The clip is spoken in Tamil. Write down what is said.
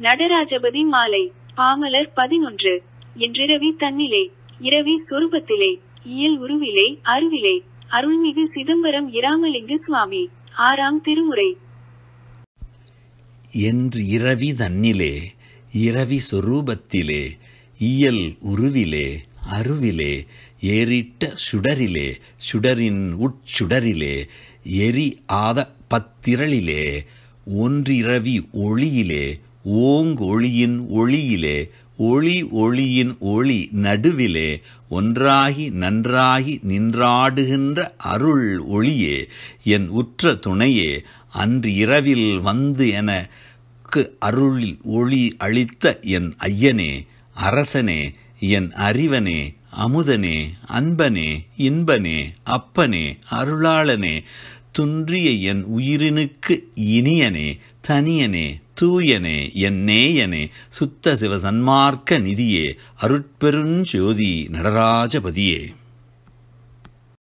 நடராஜபதி மாலை பாமலர் பதினொன்று என்றிரவி தன்னிலே இரவி சொரூபத்திலே இயல் உருவிலே அருவிலே அருள்மிகு சிதம்பரம் இராமலிங்க சுவாமி ஆறாம் திருமுறை என்று இரவி தன்னிலே இரவி சொரூபத்திலே இயல் உருவிலே அருவிலே ஏறிட்ட சுடரிலே சுடரின் உட்சுடரிலே எரி ஆத பத்திரளிலே ஒன்றிரவி ஒளியிலே ஓங்கொளியின் ஒளியிலே ஒளி ஒளியின் ஒளி நடுவிலே ஒன்றாகி நன்றாகி நின்றாடுகின்ற அருள் ஒளியே என் உற்ற துணையே அன்று இரவில் வந்து எனக்கு அருளில் ஒளி அளித்த என் ஐயனே அரசனே என் அறிவனே அமுதனே அன்பனே இன்பனே அப்பனே அருளாளனே துன்றிய என் உயிரினுக்கு இனியனே தனியனே தூயனே என் நேயனே சுத்த சிவ சன்மார்க்க நிதியே அருட்பெருஞ்சோதி நடராஜபதியே